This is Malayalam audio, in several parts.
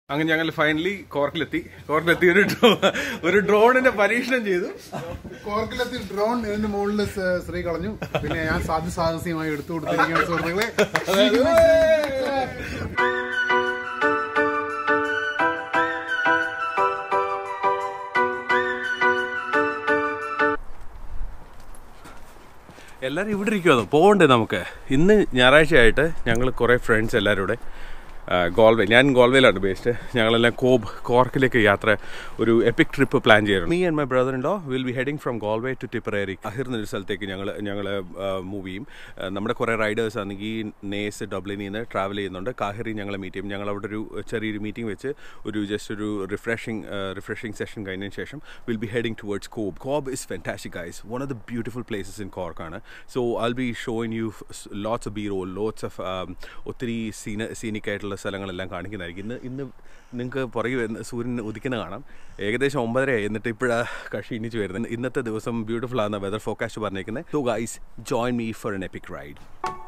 അങ്ങനെ ഞങ്ങൾ ഫൈനലി കോർക്കിലെത്തി കോർക്കിലെത്തി ഒരു ഡ്രോ ഒരു ഡ്രോണിന്റെ പരീക്ഷണം ചെയ്തു കോർക്കിലെത്തി ഡ്രോൺ ഇതിന്റെ മുകളിൽ ശ്രീ കളഞ്ഞു പിന്നെ ഞാൻ സാധ്യ സാഹസ്യമായി എടുത്തു കൊടുത്തിരിക്കുകയാണ് സുഹൃത്തുക്കളെ എല്ലാവരും ഇവിടെ ഇരിക്കുമോ പോകണ്ടേ നമുക്ക് ഇന്ന് ഞായറാഴ്ചയായിട്ട് ഞങ്ങൾ കുറേ ഫ്രണ്ട്സ് എല്ലാവരും കൂടെ ആ, ഗോൾവേ ഞാൻ ഗോൾവേയിലാണ് ബേസ്ഡ് ഞങ്ങളെല്ലാം കോബ് കോർക്കിലേക്ക് യാത്ര ഒരു എപ്പിക് ട്രിപ്പ് പ്ലാൻ ചെയ്യണം me and my brother in law will be heading from Galway to Tipperary Cahir എന്നൊരു സ്ഥലത്തേക്ക് ഞങ്ങൾ ഞങ്ങൾ മൂവ് ചെയ്യും ആ, നമ്മുടെ കുറേ റൈഡേഴ്സ് ആണെങ്കിൽ നേസ് ഡബ്ലിനിൽ നിന്ന് ട്രാവൽ ചെയ്യുന്നുണ്ട് കാഹിറി ഞങ്ങളെ മീറ്റ് ചെയ്യും ഞങ്ങൾ അവിടെ ഒരു ചെറിയൊരു മീറ്റിംഗ് വെച്ച് ഒരു ജസ്റ്റ് ഒരു റിഫ്രഷിംഗ് റിഫ്രഷിംഗ് സെഷൻ കഴിഞ്ഞതിന് ശേഷം will be heading towards Cobh Cobh is fantastic guys one of the beautiful places in കോർക്കാണ് so I be showing you lots of B roll lots of ഒത്തിരി സീന സീനിക് ആയിട്ടുള്ള സ്ഥലങ്ങളെല്ലാം കാണിക്കുന്നതായിരിക്കും ഇന്ന് ഇന്ന് നിങ്ങൾക്ക് പുറകെ വരുന്ന സൂര്യൻ ഉദിക്കുന്ന കാണാം ഏകദേശം ഒമ്പതരയായി എന്നിട്ട് ഇപ്പോഴാണ് കക്ഷി ഇനിച്ച് വരുന്നത് ഇന്നത്തെ ദിവസം ബ്യൂട്ടിഫുൾ ആണ് വെതർ ഫോക്കാസ്റ്റ് പറഞ്ഞേക്കുന്നത് so guys join me for an epic ride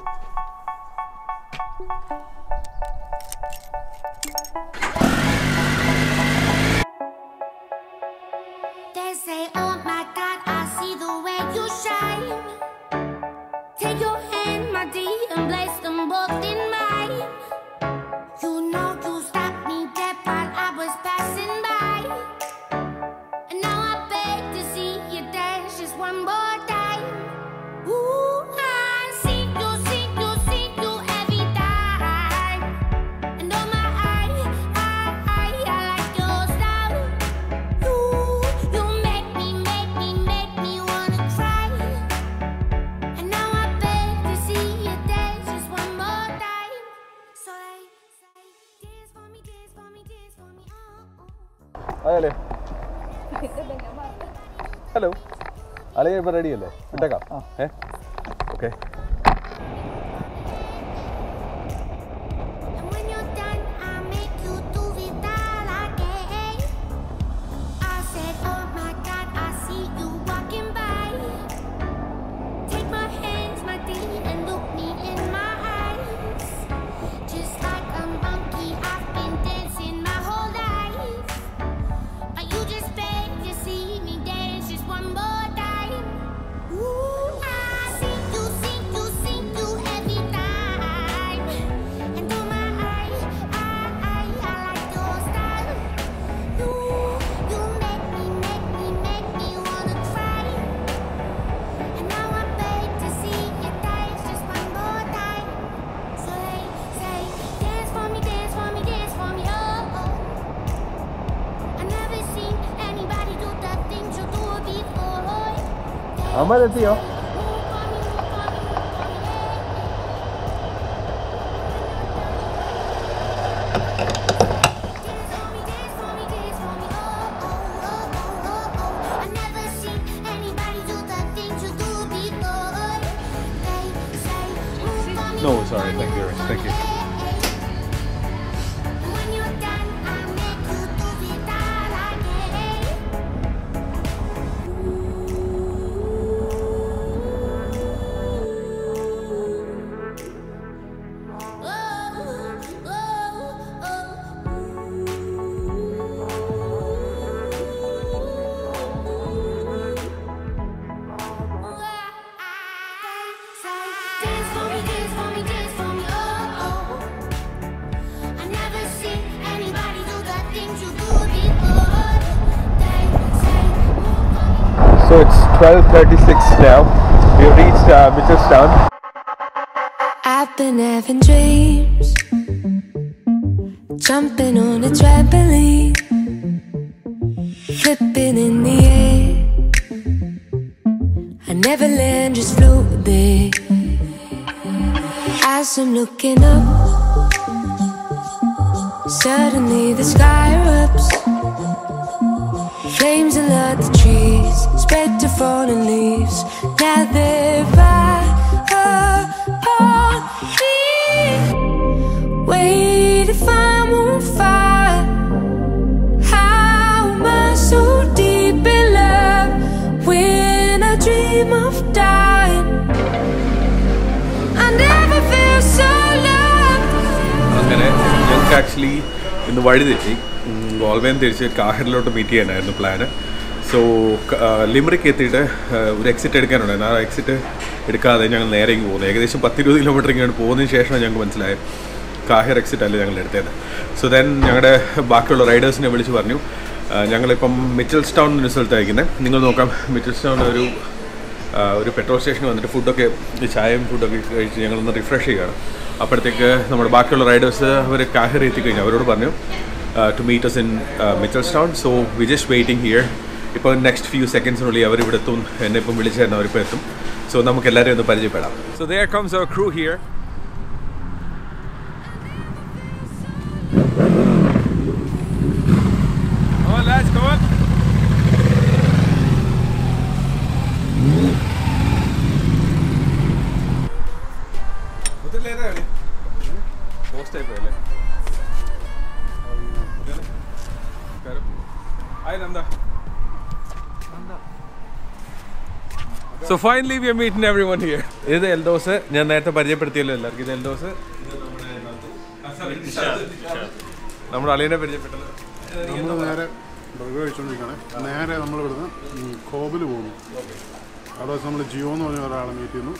They say, Oh my God, I see the way you shine. Take your hand, my dear, and place them both in mine. You know you stopped me dead while I was passing by. And now I beg to see you dance just one more time. Ooh, I see you, see you, see you every time. And oh my, I, I, I, I like your style. You, you make me, make me, make me wanna cry. And now I beg to see you dance just one more time. So they say, dance for me, dance for me, dance for me, oh. oh. അതെ ഹലോ അലയ ഇപ്പൊ റെഡി അല്ലേ വിട്ടേക്കാം ഏ okay And when you're done, I make you do it all again. I said, Oh my God, I see you walking by. Take my hands, my dear, and look me in my eyes. Just like a monkey, I've been dancing my whole life. But you just beg to see me dance just one more time. Ooh, I see you, see you, see you every time. And oh my, I, I, I, I like your style. You, you make me, make me, make me wanna cry. And now I beg to see you dance just one more time. So they say, dance for me, dance for me, dance for me, oh. oh. I never seen anybody do the things you do before. അമ്മതെത്തിയോ No, sorry, thank you, thank you. When you're done, I make you do it all again. Dance for me, dance for me, dance for me, oh, oh. I never seen anybody do the things you do before. They say, move on. So it's 12:36 now. We've reached uh, Mitchellstown. I've been having dreams, jumping on a trampoline, flipping in the air. I never land, just float there. As I'm looking up, suddenly the sky erupts. Flames alert the trees, spread to fallen leaves. Now they're right upon me. Wait if I'm on fire. How am I so deep in love when I dream of dying? I never feel so loved. അങ്ങനെ ഞങ്ങൾക്ക് ആക്ച്വലി ഇന്ന് വഴി തെറ്റി ഗോൾവേൻ തിരിച്ച് കാഹറിലോട്ട് മീറ്റ് ചെയ്യാനായിരുന്നു പ്ലാന് സോ ലിമറിക്ക് എത്തിയിട്ട് ആ, ഒരു എക്സിറ്റ് എടുക്കാനുണ്ടായിരുന്നു ആ എക്സിറ്റ് എടുക്കാതെ ഞങ്ങൾ നേരെ ഇങ്ങ് പോകുന്നു ഏകദേശം പത്തിരുപത് കിലോമീറ്റർ ഇങ്ങോട്ട് പോകുന്നതിന് ശേഷമാണ് ഞങ്ങൾക്ക് മനസ്സിലായത് കാഹിർ എക്സിറ്റ് അല്ല ഞങ്ങൾ എടുത്തത് സോ ദെൻ ഞങ്ങളുടെ ബാക്കിയുള്ള റൈഡേഴ്സിനെ വിളിച്ച് പറഞ്ഞു ആ, ഞങ്ങളിപ്പം മിച്ചൽസ് ടൗൺ എന്ന സ്ഥലത്ത് അയക്കുന്നത് നിങ്ങൾ നോക്കാം മിച്ചൽസ് ടൗൺ ഒരു ആ, ഒരു പെട്രോൾ സ്റ്റേഷനിൽ വന്നിട്ട് ഫുഡൊക്കെ ഈ ചായയും ഫുഡൊക്കെ കഴിച്ച് ഞങ്ങളൊന്ന് റിഫ്രഷ് ചെയ്യുകയാണ് അപ്പോഴത്തേക്ക് നമ്മുടെ ബാക്കിയുള്ള റൈഡേഴ്സ് അവർ കാഹിർ എത്തിക്കഴിഞ്ഞു അവരോട് പറഞ്ഞു to meet us in Mitchelstown so we just waiting here ഇപ്പോൾ നെക്സ്റ്റ് ഫ്യൂ സെക്കൻഡ്സിനുള്ളിൽ അവർ ഇവിടെ എത്തും എന്നെ ഇപ്പം വിളിച്ചായിരുന്നു അവരിപ്പോൾ എത്തും സോ നമുക്ക് എല്ലാവരെയും ഒന്ന് പരിചയപ്പെടാം so there comes our crew here Come on, lads, come on. Post ആയിപ്പോയല്ലേ so finally we are meeting every one here ഇത് എൽദോസ് ഞാൻ നേരത്തെ പരിചയപ്പെടുത്തിയല്ലോ എല്ലാവർക്കും ഇത് എൽദോസ് നമ്മുടെ അളിയനെ പരിചയപ്പെട്ടത് നമ്മൾ നേരെ ബർഗർ കഴിച്ചുകൊണ്ടിരിക്കുകയാണ് നേരെ നമ്മൾ ഇവിടുന്ന് കോബിൽ പോകുന്നു അവിടെ വെച്ച് നമ്മൾ ജിയോ എന്ന് പറഞ്ഞ ഒരാളെ മീറ്റ് ചെയ്യുന്നു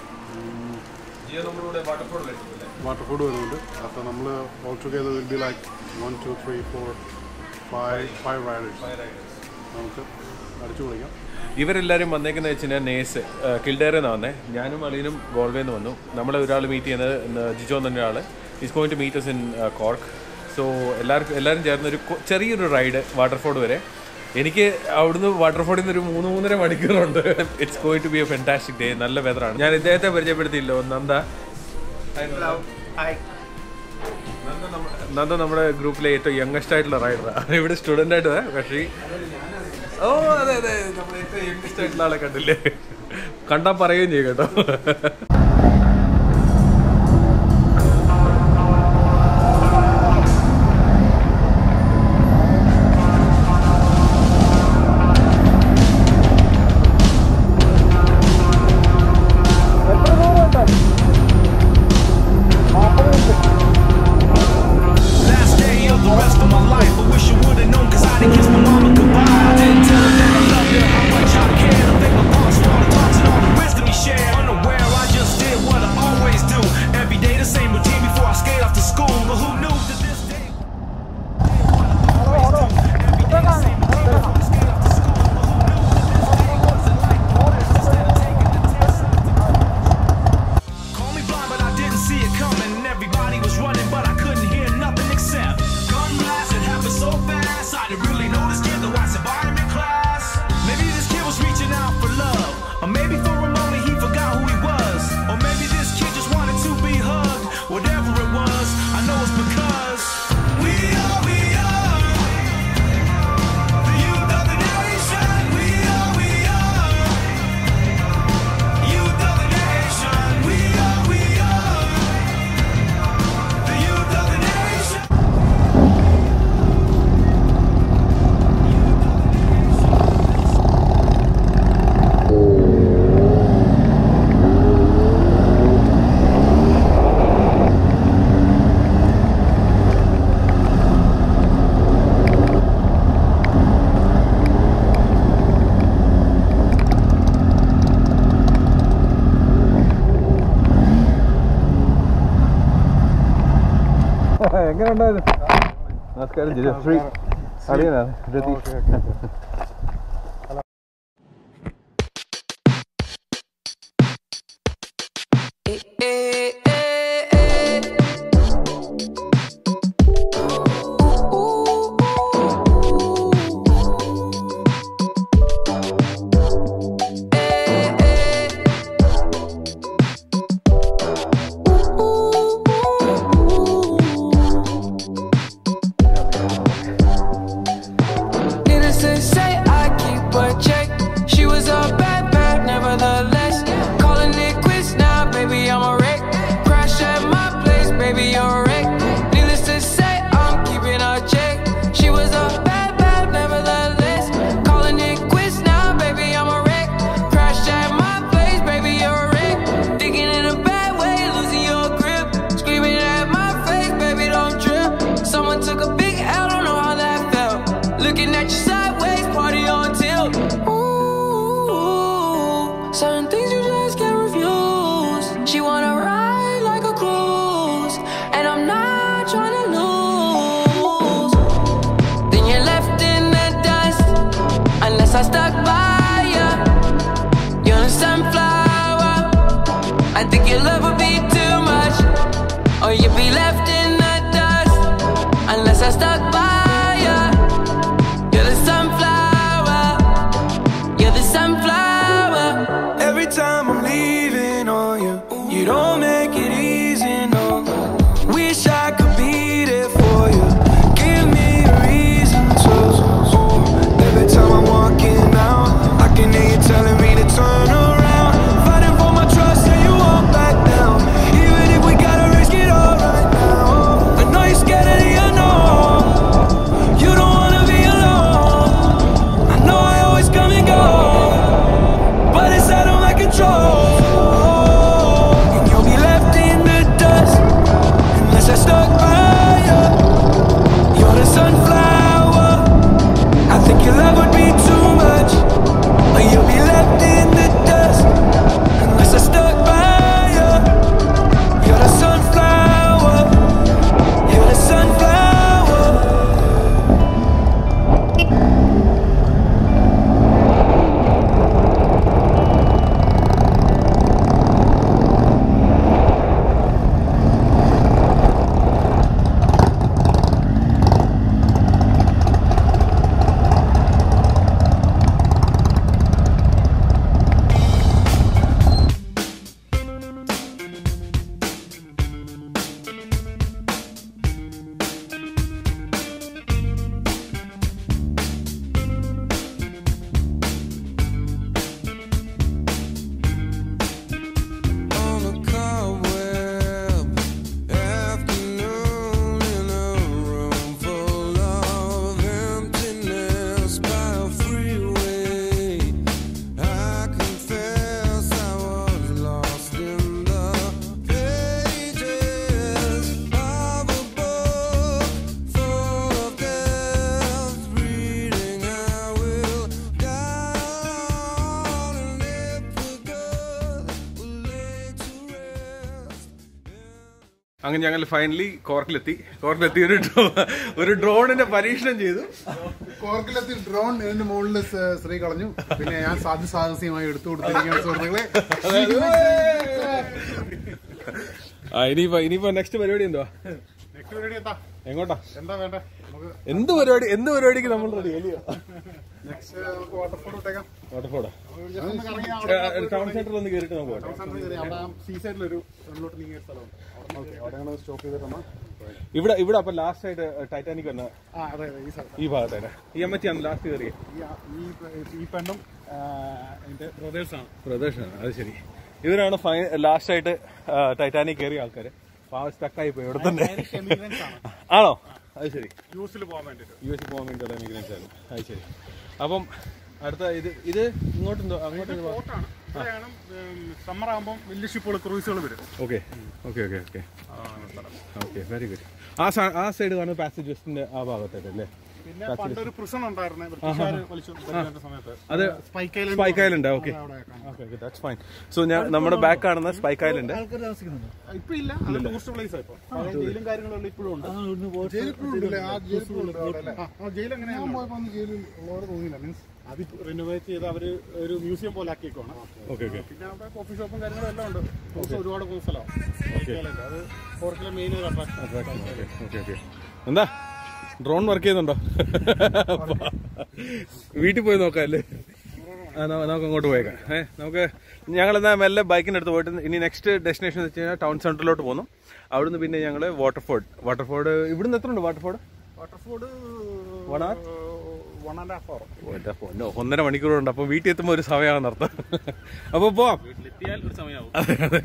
വാട്ടർഫോർഡ് വരുന്നുണ്ട് അപ്പോൾ നമ്മൾ all together will be like one two three four five five riders നമുക്ക് അടിച്ചു പൊളിക്കാം ഇവരെല്ലാവരും വന്നേക്കുന്ന വെച്ച് കഴിഞ്ഞാൽ നേഴ്സ് കിൽഡേറിന്ന് വന്നേ ഞാനും അളിയനും ഗോൾവേന്ന് വന്നു നമ്മളെ ഒരാൾ മീറ്റ് ചെയ്യുന്നത് ഇന്ന് ജിജോ എന്ന് പറഞ്ഞ ആൾ is going to meet us in Cork so എല്ലാവർക്കും എല്ലാവരും ചേർന്ന് ഒരു കൊ- ചെറിയൊരു റൈഡ് വാട്ടർഫോർഡ് വരെ എനിക്ക് അവിടുന്ന് വാട്ടർഫോർഡിൽ നിന്ന് ഒരു മൂന്ന് മൂന്നര മണിക്കൂറുണ്ട് it's going to be a fantastic day നല്ല വെതറാണ് ഞാൻ ഇദ്ദേഹത്തെ പരിചയപ്പെടുത്തിയില്ലോ നന്ദ നന്ദ നമ്മ- നന്ദ നമ്മുടെ ഗ്രൂപ്പിലെ ഏറ്റവും യങ്ങസ്റ്റ് ആയിട്ടുള്ള റൈഡറാണ് ഇവിടെ സ്റ്റുഡൻ്റ് ആയിട്ട് വരാം. പക്ഷേ ഓ അതെ അതെ നമ്മുടെ ഏറ്റവും യങ്ങസ്റ്റ് ആയിട്ടുള്ള ആളെ കണ്ടില്ലേ കണ്ടാ പറയുകയും ചെയ്യും കേട്ടോ Last day of the rest of my life. I wish I would've known, cause I didn't kiss my mama goodbye. I didn't tell her that I loved her, how much I cared. I think my boss for all the talks and all the wisdom he shared. Unaware, I just did what I always do. Every day the same routine before I skate off to school. But who knew that this day? Every day the same routine before I skate off to school. But who knew that this day wasn't like orders? Instead of taking the test, I took the Call me blind, but I didn't see it coming. Everybody was running, but I couldn't hear nothing except gun blast. It happened so fast. I didn't really know this kid, though I survived him in class. Maybe this kid was reaching out for love, or maybe for a moment he forgot who he was, or maybe this kid just wanted to be hugged. Whatever it was, I know it's because we are, we are the youth of the nation. We are, we are. Youth of the nation, we are, we are. The youth of the nation. എങ്ങനെ ഉണ്ടായിരുന്നു നമസ്കാരം Jijo Shri അളിയനാണ് Ratheesh Needless to say, I Looking at you sideways, party on tilt. Ooh, certain things you just can't refuse. She wanna ride like a cruise, and I'm not trying to lose. Then you're left in the dust, unless I stuck by ya. You're a sunflower. I think your love would be too much, or you'd be left in the dust, unless I stuck by ya. You're the sunflower. You're the sunflower. Every time I'm leaving on you, you don't make it easy, no. Wish I could be there for you. Give me a reason to. Every time I'm walking out, I can hear you telling me to turn around. Fighting for my trust, and you won't back down. Even if we gotta risk it all right now. I know you're scared of the unknown. You don't wanna be alone. I know I always come and go. But it's out of my control. And you'll be left in the dust unless I stuck by you. You're the sunflower. I think your love would be too much. But you'll be left in the dust unless I stuck by you. You're the sunflower. You're the sunflower. on a cobweb afternoon in a room full of emptiness by a freeway. I confess I was lost in the pages of a book full of death. Reading, I will die on, and if we're good, we'll lay to rest. അങ്ങനെ ഞങ്ങൾ ഫൈനലി കോർക്കിലെത്തി കോർക്കിലെത്തി ഒരു ഡ്രോ- ഒരു ഡ്രോണിന്റെ പരീക്ഷണം ചെയ്തു കോർക്കിലെത്തി ഡ്രോൺ ഇതിന്റെ മുകളിൽ സ് ശ്രീ കളഞ്ഞു പിന്നെ ഞാൻ സാധ്യ സാഹസികമായി എടുത്തു കൊടുത്തിരിക്കുകയാണ് സുഹൃത്തുക്കളെ ആ ഇനിയിപ്പോ ഇനിയിപ്പോ നെക്സ്റ്റ് പരിപാടി എന്തുവാ നെക്സ്റ്റ് പരിപാടി എന്താ എങ്ങോട്ടാ എന്താ വേണ്ടേ നമുക്ക് എന്ത് പരിപാടി എന്ത് പരിപാടിക്ക് നമ്മൾ റെഡി അല്ലയോ നെക്സ്റ്റ് നമുക്ക് വാട്ടർഫോൾ ഇട്ടേക്കാം വാട്ടർഫോർഡാ just ഒന്ന് കറങ്ങി അവിടെ ടൗൺ സെന്ററിൽ ഒന്ന് കയറിയിട്ട് നമുക്ക് പോകാം അവസാനം കയറി അവിടെ സീ സൈഡിലൊരു ഫ്രണ്ടിലോട്ട് നീങ്ങിയ സ്ഥലമുണ്ട് ഓക്കെ അവിടെയാണ് സ്റ്റോപ്പ് ചെയ്തിട്ടാണ് ഇവിടെ ഇവിടെ അപ്പൊ ലാസ്റ്റ് ആയിട്ട് ടൈറ്റാനിക് വന്ന ആ അതെ അതെ ഈ സ്ഥലത്ത് ഈ ഭാഗത്തായിട്ട് ഈ അമ്മച്ചിയാണ് ലാസ്റ്റ് കയറിയത് ഈ ഈ- ഈ പെണ്ണും ആ, എന്റെ ബ്രദേഴ്സാണ് പ്രദർശനം അത് ശരി ഇവരാണ് ലാസ്റ്റ് ആയിട്ട് ടൈറ്റാനിക് കയറിയ ആൾക്കാര് പാവം സ്റ്റക്കായി പോയി ഇവിടെ തന്നെ എമിഗ്രൻസ് ആണ് ആണോ അത് ശരി യു എസിൽ പോകാൻ വേണ്ടിയിട്ട് യു എസ് പോകാൻ വേണ്ടിയുള്ള എമിഗ്രൻസ് ആണ് അത് ശരി അപ്പം അടുത്ത ഇത് ഇത് ഇങ്ങോട്ട് എന്തോ അങ്ങോട്ട് ബോട്ടാണ് ഇവിടെയാണ് സമ്മർ ആകുമ്പോൾ വലിയ ഷിപ്പുകൾ ക്രൂസുകൾ വരും okay okay okay okay okay very good ആ സ- ആ സൈഡ് കാണുന്ന പാസഞ്ചേഴ്സിന്റെ ആ ഭാഗത്തായിട്ട് അല്ലേ പിന്നെ പണ്ടൊരു പ്രിസൺ ഉണ്ടായിരുന്നേ ബ്രിട്ടീഷുകാർ വലിച്ചു കൊണ്ടുവരുന്ന സമയത്ത് അത് Spike Island Spike Island okay okay that's fine so ഞാൻ നമ്മുടെ ബാക്ക് കാണുന്ന സ്പൈക്ക് ഐലൻഡ് ഇപ്പൊ ഇല്ല അത് ടൂറിസ്റ്റ് പ്ലേസ് ഇപ്പൊ പഴയ ജയിലും കാര്യങ്ങളും ഇപ്പോഴും ഉണ്ട് ജയിൽ എങ്ങനെയാണ് ജയിലിൽ ഉള്ളവർ തോന്നിയില്ല മീൻസ് അത് റിനോവേറ്റ് ചെയ്ത് അവര് ഒരു മ്യൂസിയം പോലെ ആക്കിയേക്കാണ് ഓക്കെ ഓക്കെ പിന്നെ അവിടെ കോഫി ഷോപ്പും കാര്യങ്ങളും എല്ലാം ഉണ്ട് ടൂറിസ്റ്റ് ഒരുപാട് പോകുന്ന സ്ഥലമാണ് അത് ഫോർട്ടിലെ മെയിൻ ഒരു അട്രാക്ഷൻ ഓക്കെ ഓക്കെ എന്താ ഡ്രോൺ വർക്ക് ചെയ്യുന്നുണ്ടോ വീട്ടിൽ പോയി നോക്കാം അല്ലേ ആ, ന- നമുക്ക് അങ്ങോട്ട് പോയേക്കാം ഏ നമുക്ക് ഞങ്ങൾ എന്നാ മെല്ലെ ബൈക്കിൻ്റെ അടുത്ത് പോയിട്ട് ഇനി നെക്സ്റ്റ് ഡെസ്റ്റിനേഷൻ എന്ന് വെച്ച് കഴിഞ്ഞാൽ ടൗൺ സെൻറ്ററിലോട്ട് പോകുന്നു അവിടുന്ന് പിന്നെ ഞങ്ങൾ വാട്ടർഫോർഡ് വാട്ടർഫോർഡ് ഇവിടുന്ന് എത്ര ഉണ്ട് Waterford Waterford One hour? One and half hour എൻ്റെ പൊന്നോ ഒന്നര മണിക്കൂറുണ്ട് അപ്പോൾ വീട്ടിൽ എത്തുമ്പോൾ ഒരു സമയമാണെന്ന് അർത്ഥം അപ്പോൾ പോവാം എത്തിയാൽ ഒരു സമയമാവും അതെ അതെ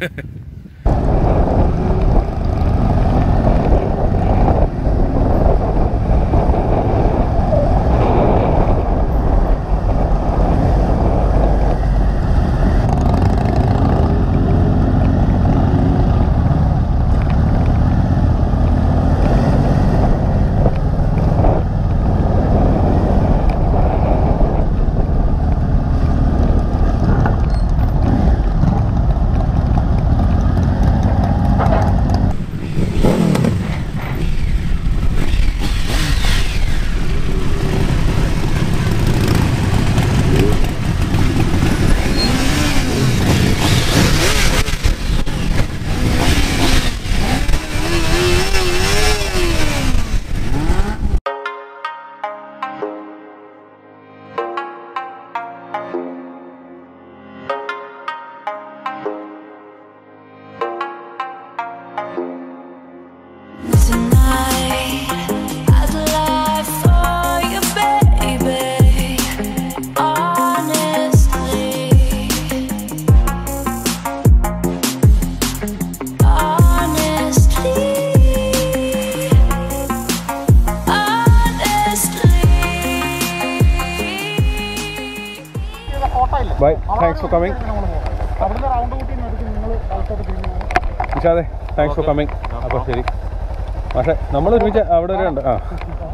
ബൈ താങ്ക്സ് ഫോർ കമ്മിങ് അവിടുന്ന് റൗണ്ട് കൂട്ടി എടുത്ത് നിങ്ങൾ സ്ഥലത്തൊക്കെ തിരിഞ്ഞു പോകും നിഷാദെ താങ്ക്സ് ഫോർ കമ്മിങ് അപ്പോൾ ശരി പക്ഷേ നമ്മൾ ഒരുമിച്ച് അവിടെ വരെ ഉണ്ട് ആ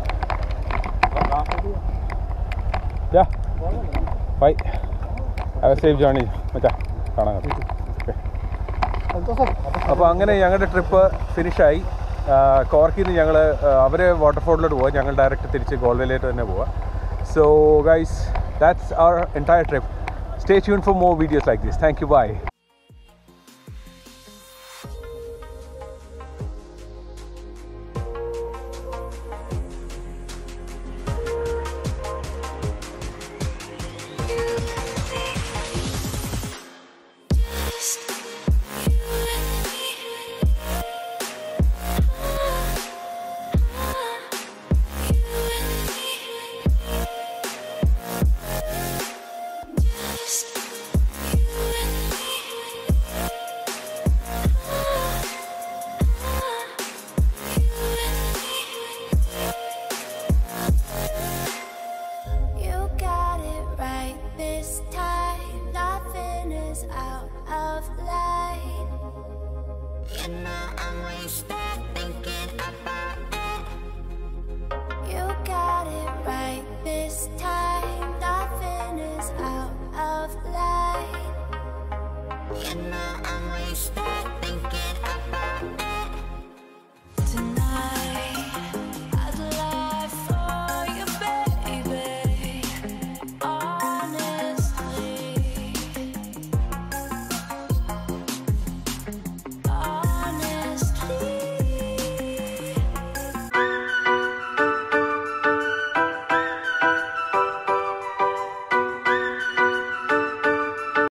yeah bye have a safe journey മച്ചാ കാണാൻ ഓക്കെ അപ്പോൾ അങ്ങനെ ഞങ്ങളുടെ ട്രിപ്പ് ഫിനിഷായി കോർക്കിൽ നിന്ന് ഞങ്ങൾ അവർ വാട്ടർഫോളിലോട്ട് പോവാം ഞങ്ങൾ ഡയറക്റ്റ് തിരിച്ച് ഗോൾവേയിലേക്ക് തന്നെ പോവാം so guys that's our entire trip stay tune for more videos like this thank you by